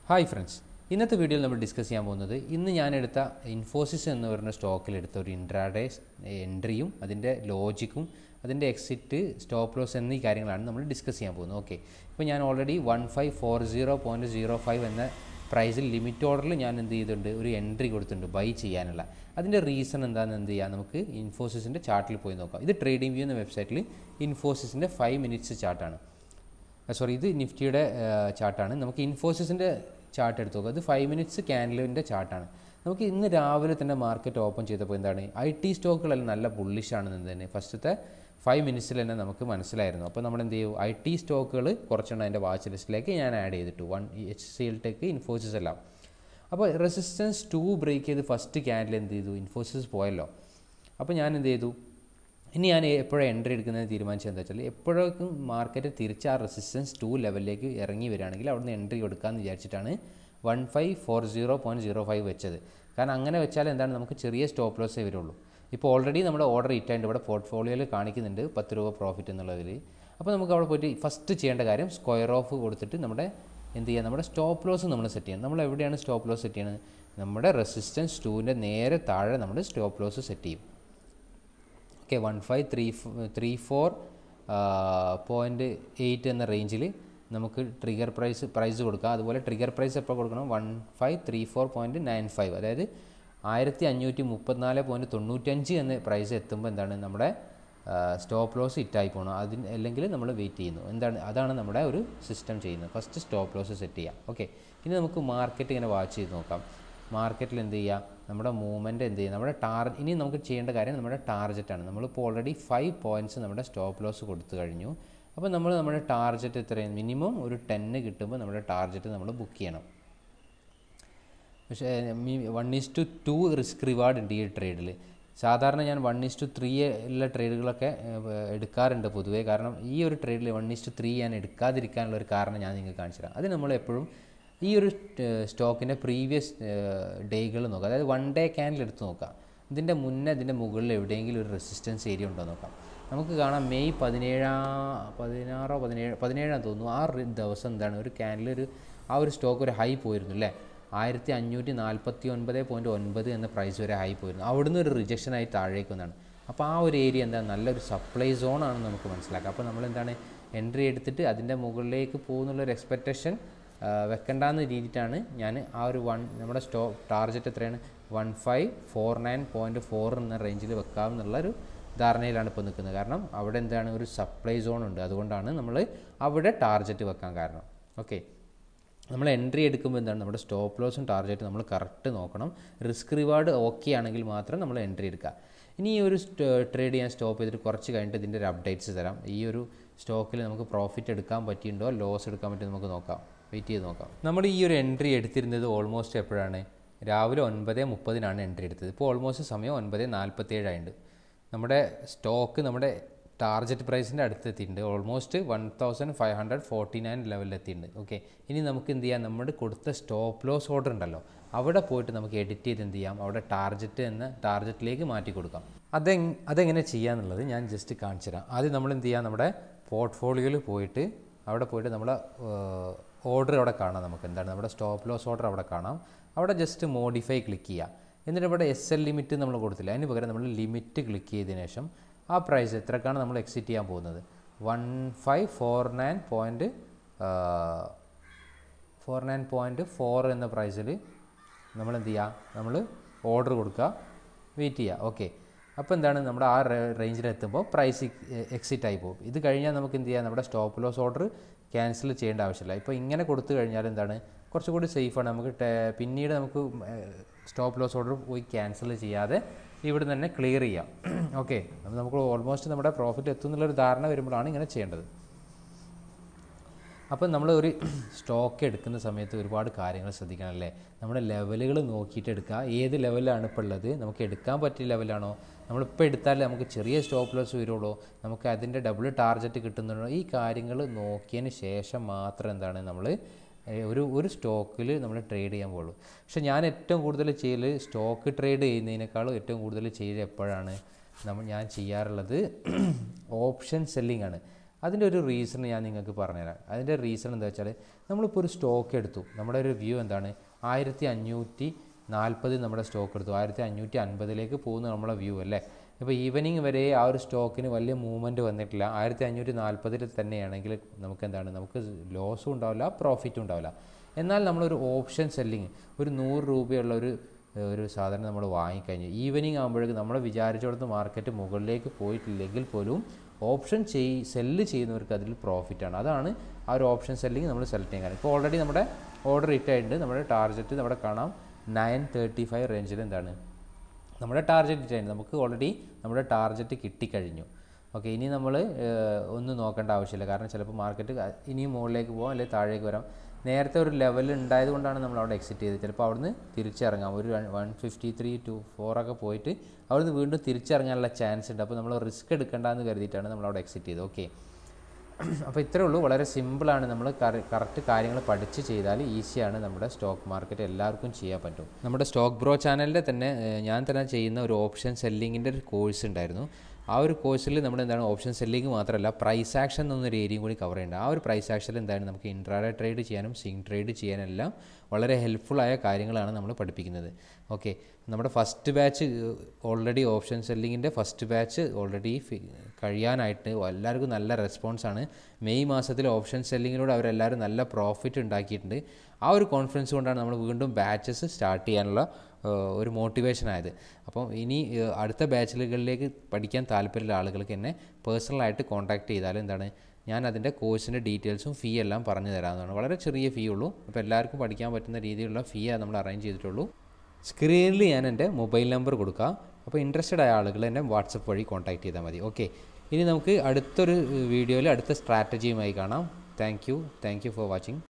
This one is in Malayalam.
ഹായ് ഫ്രണ്ട്സ് ഇന്നത്തെ വീഡിയോയിൽ നമ്മൾ ഡിസ്കസ് ചെയ്യാൻ പോകുന്നത് ഇന്ന് ഞാൻ എടുത്ത ഇൻഫോസിസ് എന്ന് പറയുന്ന സ്റ്റോക്കിൽ എടുത്ത ഒരു ഇൻട്രാഡേ എൻട്രിയും അതിൻ്റെ ലോജിക്കും അതിൻ്റെ എക്സിറ്റ് സ്റ്റോപ്പ് ലോസ് എന്നീ കാര്യങ്ങളാണ് നമ്മൾ ഡിസ്കസ് ചെയ്യാൻ പോകുന്നത് ഓക്കെ ഇപ്പോൾ ഞാൻ already one five four zero point zero five എന്ന പ്രൈസിൽ ലിമിറ്റ് ഓർഡറിൽ ഞാൻ എന്ത് ചെയ്തിട്ടുണ്ട് ഒരു എൻട്രി കൊടുത്തിട്ടുണ്ട് ബൈ ചെയ്യാനുള്ള അതിൻ്റെ റീസൺ എന്താണെന്ന് എന്ത് ചെയ്യാം നമുക്ക് ഇൻഫോസിസിൻ്റെ ചാർട്ടിൽ പോയി നോക്കാം ഇത് ട്രേഡിംഗ് വ്യൂ എന്ന വെബ്സൈറ്റിൽ ഇൻഫോസിസിൻ്റെ ഫൈവ് മിനിറ്റ്സ് ചാർട്ടാണ് സോറി ഇത് നിഫ്റ്റിയുടെ ചാർട്ടാണ് നമുക്ക് ഇൻഫോസിസിൻ്റെ ചാർട്ട് എടുത്ത് നോക്കാം ഇത് ഫൈവ് മിനിറ്റ്സ് ക്യാൻഡലിൻ്റെ ചാർട്ടാണ് നമുക്ക് ഇന്ന് രാവിലെ തന്നെ മാർക്കറ്റ് ഓപ്പൺ ചെയ്തപ്പോൾ എന്താണ് ഐ ടി സ്റ്റോക്കുകളെല്ലാം നല്ല ബുള്ളിഷാണെന്ന് തന്നെ ഫസ്റ്റത്തെ ഫൈവ് മിനിറ്റ്സിൽ തന്നെ നമുക്ക് മനസ്സിലായിരുന്നു അപ്പോൾ നമ്മൾ എന്ത് ചെയ്യും ഐ ടി സ്റ്റോക്കുകൾ കുറച്ചെണ്ണം അതിൻ്റെ വാച്ച് ലിസ്റ്റിലേക്ക് ഞാൻ ആഡ് ചെയ്തിട്ടു one H C L tech Infosys എല്ലാം അപ്പോൾ റെസിസ്റ്റൻസ് ടു ബ്രേക്ക് ചെയ്ത് ഫസ്റ്റ് ക്യാൻഡിൽ എന്ത് ചെയ്തു ഇൻഫോസിസ് പോയല്ലോ അപ്പോൾ ഞാൻ എന്ത് ചെയ്തു ഇനി ഞാൻ എപ്പോഴും എൻട്രി എടുക്കുന്നതിന് തീരുമാനിച്ചത് എന്താ വെച്ചാൽ എപ്പോഴേക്കും മാർക്കറ്റ് തിരിച്ച് ആ റെസിസ്റ്റൻസ് ടു ലെവലിലേക്ക് ഇറങ്ങി വരികയാണെങ്കിൽ അവിടുന്ന് എൻട്രി കൊടുക്കാമെന്ന് വിചാരിച്ചിട്ടാണ് one five four zero point zero five വെച്ചത് കാരണം അങ്ങനെ വെച്ചാൽ എന്താണ് നമുക്ക് ചെറിയ സ്റ്റോപ്പ് ലോസേ വരുള്ളൂ ഇപ്പോൾ ഓൾറെഡി നമ്മുടെ ഓർഡർ ഇറ്റായിട്ട് ഇവിടെ പോർട്ട്ഫോളിയോയിൽ കാണിക്കുന്നുണ്ട് പത്ത് രൂപ പ്രോഫിറ്റ് എന്നുള്ളതിൽ അപ്പോൾ നമുക്ക് അവിടെ പോയിട്ട് ഫസ്റ്റ് ചെയ്യേണ്ട കാര്യം സ്ക്വയർ ഓഫ് കൊടുത്തിട്ട് നമ്മുടെ എന്ത് ചെയ്യുക നമ്മുടെ സ്റ്റോപ്പ് ലോസ് നമ്മൾ സെറ്റ് ചെയ്യണം നമ്മൾ എവിടെയാണ് സ്റ്റോപ്പ് ലോസ് സെറ്റ് ചെയ്യുന്നത് നമ്മുടെ റെസിസ്റ്റൻസ് ടുവിൻ്റെ നേരെ താഴെ നമ്മൾ സ്റ്റോപ്പ് ലോസ് സെറ്റ് ചെയ്യും okay one five three three four point eight എന്ന റേഞ്ചിൽ നമുക്ക് ട്രിഗർ പ്രൈസ് പ്രൈസ് കൊടുക്കാം അതുപോലെ ട്രിഗർ പ്രൈസ് എപ്പോൾ കൊടുക്കണം one five three four point nine five അതായത് ആയിരത്തി അഞ്ഞൂറ്റി മുപ്പത്തിനാല് പോയിൻറ്റ് തൊണ്ണൂറ്റഞ്ച് എന്ന പ്രൈസ് എത്തുമ്പോൾ എന്താണ് നമ്മുടെ സ്റ്റോപ്പ് ലോസ് ഹിറ്റായി പോകണം അതിന് അല്ലെങ്കിൽ നമ്മൾ വെയിറ്റ് ചെയ്യുന്നു എന്താണ് അതാണ് നമ്മുടെ ഒരു സിസ്റ്റം ചെയ്യുന്നത് ഫസ്റ്റ് സ്റ്റോപ്പ് ലോസ് സെറ്റ് ചെയ്യാം ഓക്കെ ഇനി നമുക്ക് മാർക്കറ്റ് ഇങ്ങനെ വാച്ച് ചെയ്ത് നോക്കാം മാർക്കറ്റിൽ എന്ത് ചെയ്യുക നമ്മുടെ മൂവ്മെൻറ്റ് എന്ത് ചെയ്യുക നമ്മുടെ ടാർ ഇനി നമുക്ക് ചെയ്യേണ്ട കാര്യം നമ്മുടെ ടാർജറ്റാണ് നമ്മളിപ്പോൾ ഓൾറെഡി ഫൈവ് പോയിൻറ്റ്സ് നമ്മുടെ സ്റ്റോപ്പ് ലോസ് കൊടുത്തു കഴിഞ്ഞു അപ്പോൾ നമ്മൾ നമ്മുടെ ടാർജറ്റ് എത്രയും മിനിമം ഒരു ടെന്ന് കിട്ടുമ്പോൾ നമ്മുടെ ടാർജറ്റ് നമ്മൾ ബുക്ക് ചെയ്യണം പക്ഷേ one is to two risk reward ഉണ്ട് ഈ ട്രേഡിൽ സാധാരണ ഞാൻ വൺ ഈസ് ടു ത്രീ ഉള്ള ട്രേഡുകളൊക്കെ എടുക്കാറുണ്ട് പൊതുവേ കാരണം ഈ ഒരു ട്രേഡിൽ വൺ ഈസ് ടു ത്രീ ഞാൻ എടുക്കാതിരിക്കാനുള്ള ഒരു കാരണം ഞാൻ നിങ്ങൾക്ക് കാണിച്ചു തരാം അത് നമ്മൾ എപ്പോഴും ഈ ഒരു സ്റ്റോക്കിൻ്റെ പ്രീവിയസ് ഡേകൾ നോക്കാം അതായത് വൺ ഡേ ക്യാൻഡിൽ എടുത്ത് നോക്കാം ഇതിൻ്റെ മുന്നേ ഇതിൻ്റെ മുകളിൽ എവിടെയെങ്കിലും ഒരു റെസിസ്റ്റൻസ് ഏരിയ ഉണ്ടോ നോക്കാം നമുക്ക് കാണാം മെയ് പതിനേഴാം പതിനാറോ പതിനേഴ് പതിനേഴാം തോന്നുന്നു ആ ദിവസം എന്താണ് ഒരു ക്യാൻഡിൽ ഒരു ആ ഒരു സ്റ്റോക്ക് ഒരു ഹൈ പോയിരുന്നു അല്ലേ ആയിരത്തി അഞ്ഞൂറ്റി നാൽപ്പത്തി ഒൻപത് പോയിൻറ്റ് ഒൻപത് എന്ന പ്രൈസ് വരെ ഹൈ പോയിരുന്നു അവിടുന്ന് ഒരു റിജക്ഷനായി താഴേക്ക് വന്നതാണ് അപ്പോൾ ആ ഒരു ഏരിയ എന്താ നല്ലൊരു സപ്ലൈ സോൺ ആണെന്ന് നമുക്ക് മനസ്സിലാക്കാം അപ്പോൾ നമ്മൾ എന്താണ് എൻട്രി എടുത്തിട്ട് അതിൻ്റെ മുകളിലേക്ക് പോകുന്നുള്ളൊരു എക്സ്പെക്റ്റേഷൻ വെക്കണ്ടെന്ന് രീതിയിട്ടാണ് ഞാൻ ആ ഒരു വൺ നമ്മുടെ സ്റ്റോ ടാർജറ്റ് എത്രയാണ് one five four nine point four എന്ന റേഞ്ചിൽ വെക്കാമെന്നുള്ളൊരു ധാരണയിലാണ് ഇപ്പോൾ നിൽക്കുന്നത് കാരണം അവിടെ എന്താണ് ഒരു സപ്ലൈ സോൺ ഉണ്ട് അതുകൊണ്ടാണ് നമ്മൾ അവിടെ ടാർജറ്റ് വെക്കാൻ കാരണം ഓക്കെ നമ്മൾ എൻട്രി എടുക്കുമ്പോൾ എന്താണ് നമ്മുടെ സ്റ്റോപ്പ് ലോസും ടാർഗറ്റും നമ്മൾ കറക്റ്റ് നോക്കണം റിസ്ക് റിവാർഡ് ഓക്കെ ആണെങ്കിൽ മാത്രം നമ്മൾ എൻട്രി എടുക്കുക ഇനി ഈ ഒരു ട്രേഡ് ഞാൻ സ്റ്റോപ്പ് ചെയ്തിട്ട് കുറച്ച് കഴിഞ്ഞിട്ട് ഇതിൻ്റെ ഒരു അപ്ഡേറ്റ്സ് തരാം ഈ ഒരു സ്റ്റോക്കിൽ നമുക്ക് പ്രോഫിറ്റ് എടുക്കാൻ പറ്റിയിട്ടുണ്ടോ ലോസ് എടുക്കാൻ പറ്റുമോ നമുക്ക് നോക്കാം വെയിറ്റ് ചെയ്ത് നോക്കാം നമ്മൾ ഈ ഒരു എൻട്രി എടുത്തിരുന്നത് ഓൾമോസ്റ്റ് എപ്പോഴാണ് രാവിലെ ഒൻപത് മുപ്പതിനാണ് എൻട്രി എടുത്തത് ഇപ്പോൾ ഓൾമോസ്റ്റ് സമയം ഒൻപത് നാൽപ്പത്തേഴായിട്ടുണ്ട് നമ്മുടെ സ്റ്റോക്ക് നമ്മുടെ ടാർജറ്റ് പ്രൈസിൻ്റെ അടുത്ത് എത്തിയിട്ടുണ്ട് almost one thousand five hundred forty nine ലെവലിൽ എത്തിയിട്ടുണ്ട് ഓക്കെ ഇനി നമുക്ക് എന്ത് ചെയ്യാം നമ്മുടെ കൊടുത്ത സ്റ്റോപ്പ് ലോസ് ഓർഡർ ഉണ്ടല്ലോ അവിടെ പോയിട്ട് നമുക്ക് എഡിറ്റ് ചെയ്ത് എന്ത് ചെയ്യാം അവിടെ ടാർജറ്റ് എന്ന ടാർജറ്റിലേക്ക് മാറ്റി കൊടുക്കാം അതെ അതെങ്ങനെ ചെയ്യാന്നുള്ളത് ഞാൻ ജസ്റ്റ് കാണിച്ചു തരാം ആദ്യം നമ്മൾ എന്ത് ചെയ്യാം നമ്മുടെ പോർട്ട്ഫോളിയോയിൽ പോയിട്ട് അവിടെ പോയിട്ട് നമ്മളെ ഓർഡർ അവിടെ കാണാം നമുക്ക് എന്താണ് നമ്മുടെ സ്റ്റോപ്പ് ലോസ് ഓർഡർ അവിടെ കാണാം അവിടെ ജസ്റ്റ് മോഡിഫൈ ക്ലിക്ക് ചെയ്യാം എന്നിട്ട് ഇവിടെ എസ് എൽ ലിമിറ്റ് നമ്മൾ കൊടുത്തില്ല അതിന് പകരം നമ്മൾ ലിമിറ്റ് ക്ലിക്ക് ചെയ്തതിന് ശേഷം ആ പ്രൈസ് എത്രക്കാണ് നമ്മൾ എക്സിറ്റ് ചെയ്യാൻ പോകുന്നത് one five four nine point four nine point four എന്ന പ്രൈസിൽ നമ്മൾ എന്ത് ചെയ്യുക നമ്മൾ ഓർഡർ കൊടുക്കുക വെയിറ്റ് ചെയ്യുക ഓക്കെ അപ്പോൾ എന്താണ് നമ്മുടെ ആ റേഞ്ചിൽ എത്തുമ്പോൾ പ്രൈസ് എക്സിറ്റ് ആയി പോകും ഇത് കഴിഞ്ഞാൽ നമുക്ക് എന്ത് ചെയ്യാം നമ്മുടെ സ്റ്റോപ്പ് ലോസ് ഓർഡർ ക്യാൻസൽ ചെയ്യേണ്ട ആവശ്യമില്ല ഇപ്പോൾ ഇങ്ങനെ കൊടുത്തു കഴിഞ്ഞാൽ എന്താണ് കുറച്ചുകൂടി സേഫാണ് നമുക്ക് പിന്നീട് നമുക്ക് സ്റ്റോപ്പ് ലോസ് ഓർഡർ പോയി ക്യാൻസൽ ചെയ്യാതെ ഇവിടെ തന്നെ ക്ലിയർ ചെയ്യാം ഓക്കെ അപ്പോൾ നമുക്ക് ഓൾമോസ്റ്റ് നമ്മുടെ പ്രോഫിറ്റ് എത്തും എന്നുള്ളൊരു ധാരണ വരുമ്പോഴാണ് ഇങ്ങനെ ചെയ്യേണ്ടത് അപ്പം നമ്മൾ ഒരു സ്റ്റോക്ക് എടുക്കുന്ന സമയത്ത് ഒരുപാട് കാര്യങ്ങൾ ശ്രദ്ധിക്കണം അല്ലേ നമ്മുടെ ലെവലുകൾ നോക്കിയിട്ട് എടുക്കുക ഏത് ലെവലാണ് ഇപ്പോൾ ഉള്ളത് നമുക്ക് എടുക്കാൻ പറ്റിയ ലെവലാണോ നമ്മളിപ്പോൾ എടുത്താൽ നമുക്ക് ചെറിയ സ്റ്റോപ്പ് ലോസ് വരുള്ളൂ നമുക്ക് അതിൻ്റെ ഡബിൾ ടാർജറ്റ് കിട്ടുന്നുണ്ടോ ഈ കാര്യങ്ങൾ നോക്കിയതിന് ശേഷം മാത്രം എന്താണ് നമ്മൾ ഒരു ഒരു സ്റ്റോക്കിൽ നമ്മൾ ട്രേഡ് ചെയ്യാൻ പോകുള്ളൂ പക്ഷേ ഞാൻ ഏറ്റവും കൂടുതൽ ചെയ്യൽ സ്റ്റോക്ക് ട്രേഡ് ചെയ്യുന്നതിനേക്കാളും ഏറ്റവും കൂടുതൽ ചെയ്യൽ എപ്പോഴാണ് നമ്മൾ ഞാൻ ചെയ്യാറുള്ളത് ഓപ്ഷൻ സെല്ലിംഗ് ആണ് അതിൻ്റെ ഒരു റീസൺ ഞാൻ നിങ്ങൾക്ക് പറഞ്ഞുതരാം അതിൻ്റെ റീസൺ എന്താ വെച്ചാൽ നമ്മളിപ്പോൾ ഒരു സ്റ്റോക്ക് എടുത്തു നമ്മുടെ ഒരു വ്യൂ എന്താണ് ആയിരത്തി അഞ്ഞൂറ്റി നാൽപ്പത് നമ്മുടെ സ്റ്റോക്ക് എടുത്തു ആയിരത്തി അഞ്ഞൂറ്റി അൻപതിലേക്ക് പോകുന്ന നമ്മളെ വ്യൂ അല്ലേ ഇപ്പോൾ ഈവനിങ് വരെ ആ ഒരു സ്റ്റോക്കിന് വലിയ മൂവ്മെൻറ്റ് വന്നിട്ടില്ല ആയിരത്തി അഞ്ഞൂറ്റി നാൽപ്പതിൽ തന്നെയാണെങ്കിൽ നമുക്ക് എന്താണ് നമുക്ക് ലോസും ഉണ്ടാവില്ല പ്രോഫിറ്റും ഉണ്ടാവില്ല എന്നാൽ നമ്മളൊരു ഓപ്ഷൻ സെല്ലിങ് ഒരു നൂറ് രൂപയുള്ള ഒരു ഒരു സാധനം നമ്മൾ വാങ്ങിക്കഴിഞ്ഞു ഈവനിങ് ആകുമ്പോഴേക്കും നമ്മൾ വിചാരിച്ചിടത്ത് മാർക്കറ്റ് മുകളിലേക്ക് പോയിട്ടില്ലെങ്കിൽ പോലും ഓപ്ഷൻ ചെയ് സെല്ല് ചെയ്യുന്നവർക്ക് അതിൽ പ്രോഫിറ്റാണ് അതാണ് ആ ഒരു ഓപ്ഷൻ സെല്ലിങ് നമ്മൾ സെലക്ട് ചെയ്യാൻ കാരണം ഇപ്പോൾ ഓൾറെഡി നമ്മുടെ ഓർഡർ ഇട്ടായിട്ടുണ്ട് നമ്മുടെ ടാർഗറ്റ് നമ്മുടെ കാണാം നയൻ തേർട്ടി ഫൈവ് റേഞ്ചിൽ എന്താണ് നമ്മുടെ ടാർഗറ്റ് ഇട്ടായിരുന്നു നമുക്ക് ഓൾറെഡി നമ്മുടെ ടാർഗറ്റ് കിട്ടിക്കഴിഞ്ഞു ഓക്കെ ഇനി നമ്മൾ ഒന്നും നോക്കേണ്ട ആവശ്യമില്ല കാരണം ചിലപ്പോൾ മാർക്കറ്റ് ഇനിയും മുകളിലേക്ക് പോകാം അല്ലെങ്കിൽ താഴേക്ക് വരാം നേരത്തെ ഒരു ലെവൽ ഉണ്ടായത് കൊണ്ടാണ് നമ്മൾ അവിടെ എക്സിറ്റ് ചെയ്തത് ചിലപ്പോൾ അവിടുന്ന് തിരിച്ചിറങ്ങാം ഒരു വൺ ഫിഫ്റ്റി ത്രീ ടു ഫോറൊക്കെ പോയിട്ട് അവിടുന്ന് വീണ്ടും തിരിച്ചിറങ്ങാനുള്ള ചാൻസ് ഉണ്ട് അപ്പോൾ നമ്മൾ റിസ്ക് എടുക്കേണ്ടെന്ന് കരുതിയിട്ടാണ് നമ്മൾ അവിടെ എക്സിറ്റ് ചെയ്തത് ഓക്കെ അപ്പോൾ ഇത്രേ ഉള്ളൂ വളരെ സിമ്പിളാണ് നമ്മൾ കറക്റ്റ് കാര്യങ്ങൾ പഠിച്ച് ചെയ്താൽ ഈസിയാണ് നമ്മുടെ സ്റ്റോക്ക് മാർക്കറ്റ് എല്ലാവർക്കും ചെയ്യാൻ പറ്റും നമ്മുടെ സ്റ്റോക്ക് ബ്രോ ചാനലിൻ്റെ തന്നെ ഏഹ്, ഞാൻ തന്നെ ചെയ്യുന്ന ഒരു ഓപ്ഷൻ സെല്ലിങ്ങിൻ്റെ ഒരു കോഴ്സ് ഉണ്ടായിരുന്നു ആ ഒരു കോഴ്സിൽ നമ്മൾ എന്താണ് ഓപ്ഷൻ സെല്ലിങ് മാത്രമല്ല പ്രൈസ് ആക്ഷൻ എന്നൊരു ഏരിയയും കൂടി കവർ ചെയ്യുന്നുണ്ട് ആ ഒരു പ്രൈസ് ആക്ഷനിൽ എന്താണ് നമുക്ക് ഇൻട്രാഡേ ട്രേഡ് ചെയ്യാനും സിങ് ട്രേഡ് ചെയ്യാനെല്ലാം വളരെ ഹെൽപ്ഫുള്ളായ കാര്യങ്ങളാണ് നമ്മൾ പഠിപ്പിക്കുന്നത് ഓക്കെ നമ്മുടെ ഫസ്റ്റ് ബാച്ച് ഓൾറെഡി ഓപ്ഷൻ സെല്ലിങ്ങിൻ്റെ ഫസ്റ്റ് ബാച്ച് ഓൾറെഡി കഴിയാനായിട്ട് എല്ലാവർക്കും നല്ല റെസ്പോൺസാണ് മെയ് മാസത്തിൽ ഓപ്ഷൻ സെല്ലിങ്ങിലൂടെ അവരെല്ലാവരും നല്ല പ്രോഫിറ്റ് ഉണ്ടാക്കിയിട്ടുണ്ട് ആ ഒരു കോൺഫിഡൻസ് കൊണ്ടാണ് നമ്മൾ വീണ്ടും ബാച്ചസ് സ്റ്റാർട്ട് ചെയ്യാനുള്ള ഏഹ്, ഒരു മോട്ടിവേഷൻ ആയത് അപ്പം ഇനി ഏഹ്, അടുത്ത ബാച്ചുകളിലേക്ക് പഠിക്കാൻ താല്പര്യമുള്ള ആളുകൾക്ക് എന്നെ പേഴ്സണലായിട്ട് കോൺടാക്ട് ചെയ്താൽ എന്താണ് ഞാൻ അതിൻ്റെ കോഴ്സിൻ്റെ ഡീറ്റെയിൽസും ഫീ എല്ലാം പറഞ്ഞു തരാവുന്നതാണ് വളരെ ചെറിയ ഫീ ഉള്ളൂ അപ്പോൾ എല്ലാവർക്കും പഠിക്കാൻ പറ്റുന്ന രീതിയിലുള്ള ഫീ നമ്മൾ അറേഞ്ച് ചെയ്തിട്ടുള്ളൂ സ്ക്രീനിൽ ഞാൻ എൻ്റെ മൊബൈൽ നമ്പർ കൊടുക്കാം അപ്പോൾ ഇൻട്രസ്റ്റഡ് ആയ ആളുകൾ എന്നെ വാട്സപ്പ് വഴി കോൺടാക്ട് ചെയ്താൽ മതി ഓക്കെ ഇനി നമുക്ക് അടുത്തൊരു വീഡിയോയിൽ അടുത്ത സ്ട്രാറ്റജിയുമായി കാണാം thank you thank you for watching